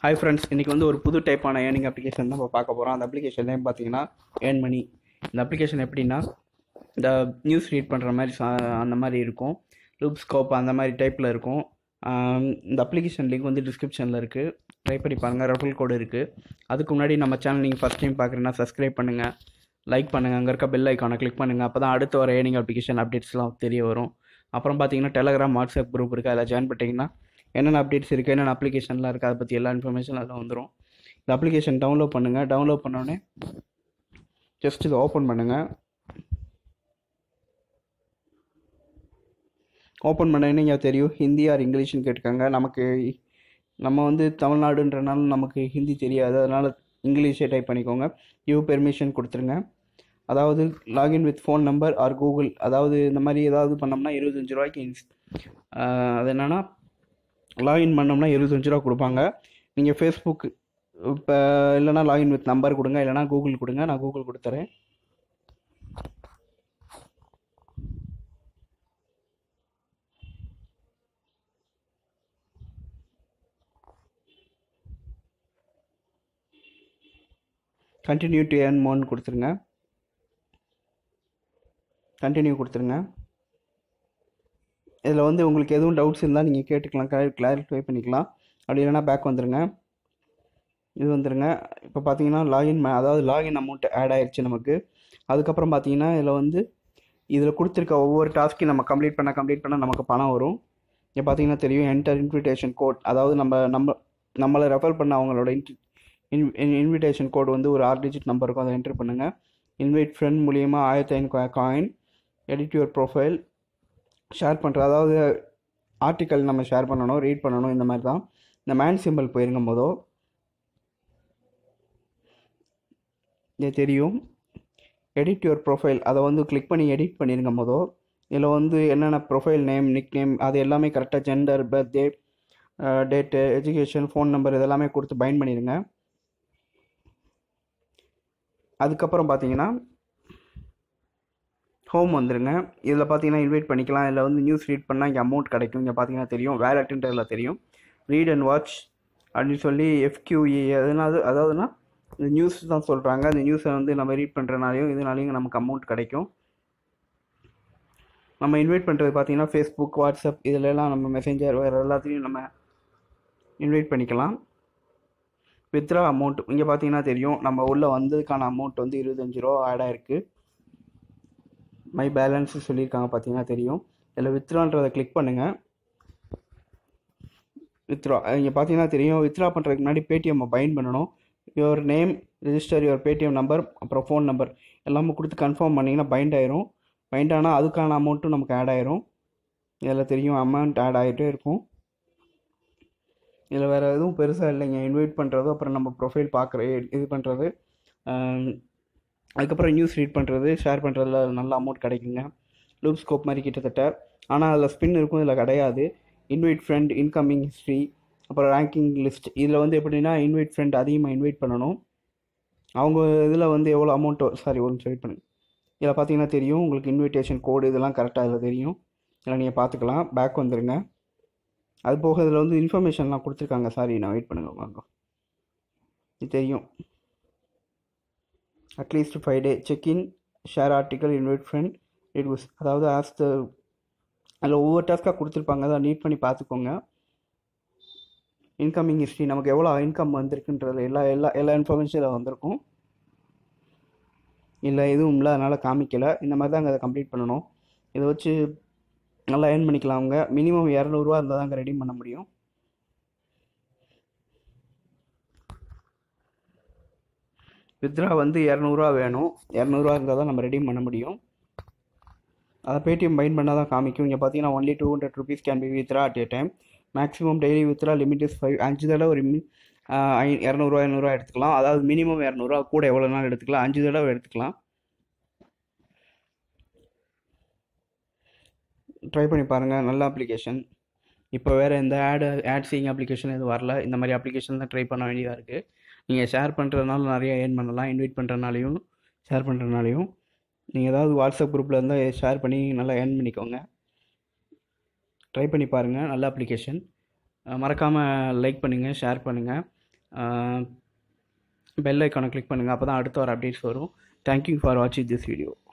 hi friends இன்றைக்கி வந்து ஒரு புது டைப்பான ஏர்னிங் அப்ளிகேஷன் தான் இப்போ பார்க்க போகிறோம் அந்த அப்ளிகேஷன் நேம் பார்த்தீங்கன்னா ஏர்ன் மணி இந்த அப்ளிகேஷன் எப்படின்னா இந்த நியூஸ் ரீட் பண்ணுற மாதிரி சா- அந்த மாதிரி இருக்கும் லூப் ஸ்கோப் அந்த மாதிரி டைப்பில் இருக்கும் ஆம், இந்த அப்ளிகேஷன் லிங்க் வந்து டிஸ்கிரிப்ஷனில் இருக்குது ட்ரை பண்ணி பாருங்கள் ரெஃபரல் கோடு இருக்குது அதுக்கு முன்னாடி நம்ம சேனல் நீங்கள் ஃபஸ்ட் டைம் பார்க்குறீங்கன்னா சப்ஸ்கிரைப் பண்ணுங்கள் லைக் பண்ணுங்கள் அங்கே இருக்க பெல் ஐக்கானை கிளிக் பண்ணுங்கள் அப்போ தான் அடுத்து வர ஏர்னிங் அப்ளிகேஷன் அப்டேட்ஸ்லாம் தெரிய வரும் அப்புறம் பார்த்தீங்கன்னா டெலகிராம் வாட்ஸ்அப் குரூப் இருக்குது அதில் ஜாயின் பண்ணிட்டீங்கன்னா என்னென்ன அப்டேட்ஸ் இருக்குது என்னென்ன அப்ளிகேஷன்லாம் இருக்குது அதை பற்றி எல்லா இன்ஃபர்மேஷன் அதில் வந்துடும் இந்த அப்ளிகேஷன் டவுன்லோட் பண்ணுங்கள் டவுன்லோட் பண்ணோடனே ஜஸ்ட் இதை ஓப்பன் பண்ணுங்கள் ஓப்பன் பண்ண நீங்கள் தெரியும் ஹிந்தி ஆர் இங்கிலீஷ்னு கேட்டிருக்காங்க நமக்கு நம்ம வந்து தமிழ்நாடுன்றனால நமக்கு ஹிந்தி தெரியாது அதனால் இங்கிலீஷே டைப் பண்ணிக்கோங்க யூ பெர்மிஷன் கொடுத்துருங்க அதாவது login with phone number or Google அதாவது இந்த மாதிரி ஏதாவது பண்ணோம்னா இருபத்தஞ்சி ரூபாய்க்கு இன்ஸ்- ஆஹ் அது என்னென்னா லாகின் பண்ணோம்னா இருபத்தஞ்சி ரூபா கொடுப்பாங்க நீங்கள் ஃபேஸ்புக் இப்போ இல்லைனா லாகின் வித் நம்பர் கொடுங்க இல்லைனா கூகுள் கொடுங்க நான் கூகுள் கொடுத்துறேன் கண்டினியூ டு ஏர்ன் மோன் கொடுத்துருங்க கண்டினியூ கொடுத்துருங்க இதில் வந்து உங்களுக்கு எதுவும் டவுட்ஸ் இருந்தால் நீங்கள் கேட்டுக்கலாம் கிளாரிஃபை பண்ணிக்கலாம் அப்படி இல்லைனா பேக் வந்துருங்க இது வந்துருங்க இப்போ பார்த்தீங்கன்னா லாகின் அதாவது லாகின் அமௌண்ட் ஆட் ஆயிடுச்சு நமக்கு அதுக்கப்புறம் பார்த்தீங்கன்னா இதில் வந்து இதில் கொடுத்துருக்க ஒவ்வொரு டாஸ்க்கையும் நம்ம கம்ப்ளீட் பண்ண கம்ப்ளீட் பண்ண நமக்கு பணம் வரும் இங்கே பார்த்தீங்கன்னா தெரியும் என்டர் இன்விடேஷன் கோட் அதாவது நம்ம நம்ம நம்மளை ரெஃபர் பண்ண அவங்களோட இன்விடேஷன் கோட் வந்து ஒரு ஆறு டிஜிட் நம்பர் இருக்கும் அதை என்டர் பண்ணுங்கள் இன்வைட் ஃப்ரெண்ட் மூலியமாக ஆயிரத்தி ஐநூறு coin edit your profile share பண்ணுறது அதாவது ஆர்டிக்கல் நம்ம ஷேர் பண்ணணும் ரீட் பண்ணணும் இந்த மாதிரி தான் இந்த மேன் சிம்பிள் போயிருங்க போதோ இது தெரியும் எடிட் யுவர் ப்ரொஃபைல் அதை வந்து கிளிக் பண்ணி எடிட் பண்ணிருங்க போதோ இதில் வந்து என்னென்ன ப்ரொஃபைல் நேம் நிக் நேம் அது எல்லாமே கரெக்டாக gender birthday date education phone number இதெல்லாமே கொடுத்து பைண்ட் பண்ணிடுங்க அதுக்கப்புறம் பார்த்தீங்கன்னா ஹோம் வந்துருங்க இதில் பார்த்தீங்கன்னா இன்வைட் பண்ணிக்கலாம் இதில் வந்து நியூஸ் ரீட் பண்ணால் இங்கே அமௌண்ட் கிடைக்கும் இங்கே பார்த்தீங்கன்னா தெரியும் வேலட்டுன்றதில் தெரியும் ரீட் அண்ட் வாட்ச் அப்படின்னு சொல்லி எஃப்கியூஇ எதனாவது அதாவதுன்னா இந்த நியூஸ் தான் சொல்கிறாங்க அந்த நியூஸை வந்து நம்ம ரீட் பண்ணுறனாலையும் இதனாலையும் நமக்கு அமௌண்ட் கிடைக்கும் நம்ம இன்வைட் பண்ணுறது பார்த்தீங்கன்னா ஃபேஸ்புக் வாட்ஸ்அப் இதிலெல்லாம் நம்ம மெசேஞ்சர் வேறு எல்லாத்துலேயும் நம்ம இன்வைட் பண்ணிக்கலாம் வித்ரா அமௌண்ட் இங்கே பார்த்தீங்கன்னா தெரியும் நம்ம உள்ளே வந்ததுக்கான அமௌண்ட் வந்து இருபத்தஞ்சி ரூபா ஆட் ஆயிருக்கு மை பேலன்ஸ் சொல்லியிருக்காங்க பார்த்தீங்கன்னா தெரியும் இதில் வித்ரான்றதை கிளிக் பண்ணுங்கள் வித்ரா இங்கே பார்த்தீங்கன்னா தெரியும் வித்ரா பண்ணுறதுக்கு முன்னாடி பேடிஎம்மை பைண்ட் பண்ணணும் your name register your Paytm number அப்புறம் ஃபோன் நம்பர் எல்லாமே கொடுத்து கன்ஃபார்ம் பண்ணிங்கன்னா பைண்ட் ஆயிரும் பைண்ட் ஆனால் அதுக்கான அமௌண்ட்டும் நமக்கு ஆட் ஆயிரும் இதில் தெரியும் அமௌண்ட் ஆட் ஆகிட்டே இருக்கும் இதில் வேறு எதுவும் பெருசாக இல்லைங்க இன்வைட் பண்ணுறது அப்புறம் நம்ம ப்ரொஃபைல் பார்க்குற இது பண்ணுறது அதுக்கப்புறம் நியூஸ் ரீட் பண்ணுறது ஷேர் பண்ணுறதுல நல்ல அமௌண்ட் கிடைக்குங்க லூப் ஸ்கோப் மாதிரி கிட்டத்தட்ட ஆனால் அதில் ஸ்பின் இருக்கும் இதில் கிடையாது இன்வைட் ஃப்ரெண்ட் இன்கமிங் ஹிஸ்ட்ரி அப்புறம் ரேங்கிங் லிஸ்ட் இதில் வந்து எப்படின்னா இன்வைட் ஃப்ரெண்ட் அதிகமாக இன்வைட் பண்ணணும் அவங்க இதில் வந்து எவ்வளோ அமௌண்ட்டோ சாரி ஒரு நிமிஷம் வெயிட் பண்ணுங்க இதில் பார்த்தீங்கன்னா தெரியும் உங்களுக்கு இன்விடேஷன் கோடு இதெல்லாம் கரெக்டாக இதில் தெரியும் இதில் நீங்கள் பார்த்துக்கலாம் பேக் வந்துடுங்க அது போக இதில் வந்து இன்ஃபர்மேஷன்லாம் கொடுத்துருக்காங்க சாரி நான் வெயிட் பண்ணுங்க வாங்க இது தெரியும் at least five day check in share article invite friend it was அதாவது ஆஸ் த அதில் ஒவ்வொரு டாஸ்க்காக கொடுத்துருப்பாங்க அதை நீட் பண்ணி பார்த்துக்கோங்க இன்கமிங் ஹிஸ்ட்ரி நமக்கு எவ்வளோ இன்கம் வந்திருக்குன்றது எல்லா எல்லா எல்லா இன்ஃபர்மேஷன் இதில் வந்திருக்கும் இல்லை எதுவும் இல்லை அதனால் காமிக்கலை இந்த மாதிரி தான் அதை கம்ப்ளீட் பண்ணணும் இதை வச்சு நல்லா ஏர்ன் பண்ணிக்கலாம் அவங்க மினிமம் இரநூறுவா இருந்தால் தான் ரெடி பண்ண முடியும் வித்ரா வந்து இரநூறுவா வேணும் இரநூறுவா இருந்தால் தான் நம்ம ரெடி பண்ண முடியும் அதை பேடிஎம் பைண்ட் பண்ணால் தான் காமிக்கும் இங்கே பார்த்தீங்கன்னா only two hundred rupees can be withdraw at a time maximum daily withdraw limit is five அஞ்சு தடவை ஒரு மி- ஆஹ் ஐ இரநூறுவா இரநூறுவா எடுத்துக்கலாம் அதாவது மினிமம் இரநூறுவா கூட எவ்வளோ நாள் எடுத்துக்கலாம் அஞ்சு தடவை எடுத்துக்கலாம் ட்ரை பண்ணி பாருங்கள் நல்ல அப்ளிகேஷன் இப்போ வேறு எந்த ஆடு ஆட் சீயிங் அப்ளிகேஷன் எதுவும் வரல இந்த மாதிரி அப்ளிகேஷன் தான் ட்ரை பண்ண வேண்டியதாக இருக்குது நீங்கள் ஷேர் பண்ணுறதுனால நிறைய ஏர்ன் பண்ணலாம் இன்வைட் பண்ணுறதுனாலையும் ஷேர் பண்ணுறதுனாலையும் நீங்கள் ஏதாவது வாட்ஸ்அப் குரூப்பில் இருந்தால் ஷேர் பண்ணி நல்லா ஏர்ன் பண்ணிக்கோங்க ட்ரை பண்ணி பாருங்கள் நல்ல அப்ளிகேஷன் மறக்காமல் லைக் பண்ணுங்கள் ஷேர் பண்ணுங்கள் பெல் ஐக்கானை கிளிக் பண்ணுங்கள் அப்போ தான் அடுத்த வர அப்டேட்ஸ் வரும் தேங்க்யூ ஃபார் வாட்சிங் திஸ் வீடியோ